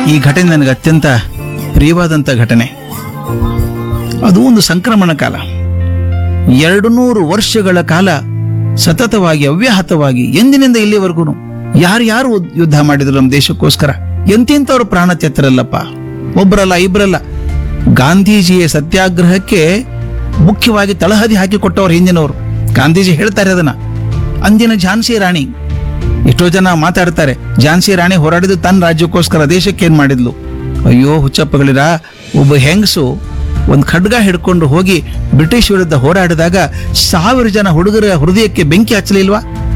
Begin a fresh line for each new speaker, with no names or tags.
ಈ ಘಟನೆ ನನಗೆ ಅತ್ಯಂತ ಪ್ರಿಯವಾದಂಥ ಘಟನೆ ಅದು ಒಂದು ಸಂಕ್ರಮಣ ಕಾಲ ಎರಡು ನೂರು ವರ್ಷಗಳ ಕಾಲ ಸತತವಾಗಿ ಅವ್ಯಾಹತವಾಗಿ ಎಂದಿನಿಂದ ಇಲ್ಲಿವರೆಗೂ ಯಾರ್ಯಾರು ಯುದ್ಧ ಮಾಡಿದ್ರು ನಮ್ಮ ದೇಶಕ್ಕೋಸ್ಕರ ಎಂತೆಂಥವ್ರು ಪ್ರಾಣ ತೆತ್ತರಲ್ಲಪ್ಪ ಒಬ್ಬರಲ್ಲ ಇಬ್ಬರಲ್ಲ ಗಾಂಧೀಜಿಯ ಸತ್ಯಾಗ್ರಹಕ್ಕೆ ಮುಖ್ಯವಾಗಿ ತಳಹದಿ ಹಾಕಿಕೊಟ್ಟವ್ರು ಹಿಂದಿನವರು ಗಾಂಧೀಜಿ ಹೇಳ್ತಾರೆ ಅದನ್ನ ಅಂದಿನ ಝಾನ್ಸಿ ರಾಣಿ ಎಷ್ಟೋ ಜನ ಮಾತಾಡ್ತಾರೆ ಝಾನ್ಸಿ ರಾಣಿ ಹೋರಾಡಿದ್ದು ತನ್ನ ರಾಜ್ಯಕ್ಕೋಸ್ಕರ ದೇಶಕ್ಕೆ ಏನ್ ಮಾಡಿದ್ಲು ಅಯ್ಯೋ ಹುಚ್ಚಪ್ಪಗಳಿರ ಒಬ್ಬ ಹೆಂಗಸು ಒಂದು ಖಡ್ಗ ಹಿಡ್ಕೊಂಡು ಹೋಗಿ ಬ್ರಿಟಿಷ್ ವಿರುದ್ಧ ಹೋರಾಡಿದಾಗ ಸಾವಿರ ಜನ ಹುಡುಗರ ಹೃದಯಕ್ಕೆ ಬೆಂಕಿ ಹಚ್ಚಲಿಲ್ವಾ